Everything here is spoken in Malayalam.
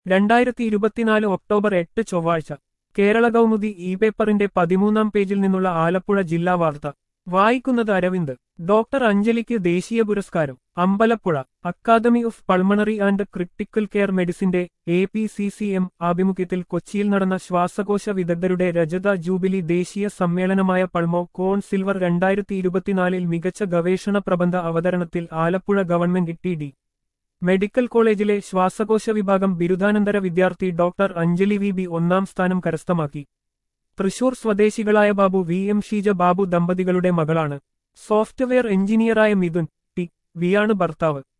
രണ്ടായിരത്തി ഇരുപത്തിനാല് ഒക്ടോബർ എട്ട് ചൊവ്വാഴ്ച കേരള കൗമുദി ഇ പേപ്പറിന്റെ പതിമൂന്നാം പേജിൽ നിന്നുള്ള ആലപ്പുഴ ജില്ലാ വാർത്ത വായിക്കുന്നത് അരവിന്ദ് ഡോക്ടർ അഞ്ജലിക്ക് ദേശീയ പുരസ്കാരം Ambalappuzha academy of pulmonary and critical care മെഡിസിന്റെ A P C C M ആഭിമുഖ്യത്തിൽ കൊച്ചിയിൽ നടന്ന ശ്വാസകോശ വിദഗ്ധരുടെ രജത ജൂബിലി ദേശീയ സമ്മേളനമായ പൾമോ കോൺ സിൽവർ രണ്ടായിരത്തി ഇരുപത്തിനാലിൽ മികച്ച ഗവേഷണ പ്രബന്ധ അവതരണത്തിൽ Alappuzha government T D medical കോളേജിലെ ശ്വാസകോശ വിഭാഗം ബിരുദാനന്തര വിദ്യാർത്ഥി ഡോക്ടർ അഞ്ജലി വി ബി ഒന്നാം സ്ഥാനം കരസ്ഥമാക്കി തൃശൂർ സ്വദേശികളായ ബാബു വി എം ഷീജ ബാബു ദമ്പതികളുടെ മകളാണ് സോഫ്റ്റ്വെയർ എഞ്ചിനീയറായ മിഥുൻ ടി വിയാണ് ഭർത്താവ്